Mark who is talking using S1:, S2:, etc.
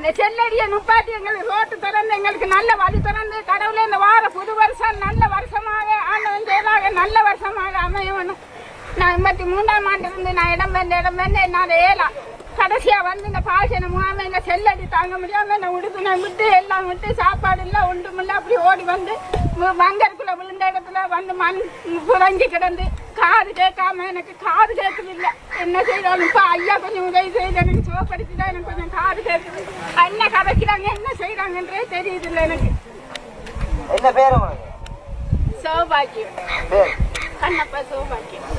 S1: இந்த செல்லடியை நுப்பாட்டி எங்களுக்கு ரோட்டு திறந்து எங்களுக்கு நல்ல வழி திறந்து கடவுளே இந்த வார புது வருஷம் நல்ல வருஷமாக ஆண்டவன் செய்தாக நல்ல வருஷமாக அமையணும் நான் எண்பத்தி மூன்றாம் ஆண்டு இருந்து நான் இடம் வந்த இடம் வந்து என்னால் ஏலா கடைசியா வந்து இந்த பாசன முகாம இந்த செல்லடி தாங்க முடியாம இந்த உடுப்பினை விட்டு எல்லாம் விட்டு சாப்பாடு எல்லாம் ஒன்றுமில்ல அப்படி ஓடி வந்து வ- வங்கருக்குள்ள விழுந்த இடத்துல வந்து மண் புரஞ்சி கிடந்து காது கேட்காம எனக்கு காது கேட்கவில்லை என்ன செய்யறாலும் இப்ப ஐயா கொஞ்சம் உதவி செய்து எனக்கு சுகப்படுத்திதான் எனக்கு கொஞ்சம் காது கேட்குது என்ன கதைக்கிறாங்க என்ன செய்யறாங்கன்றே தெரியுது இல்லை எனக்கு
S2: என்ன பேர் உங்களுக்கு
S1: சௌபாக்கியம்
S2: பேர்
S1: கண்ணப்பா சௌபாக்கியம்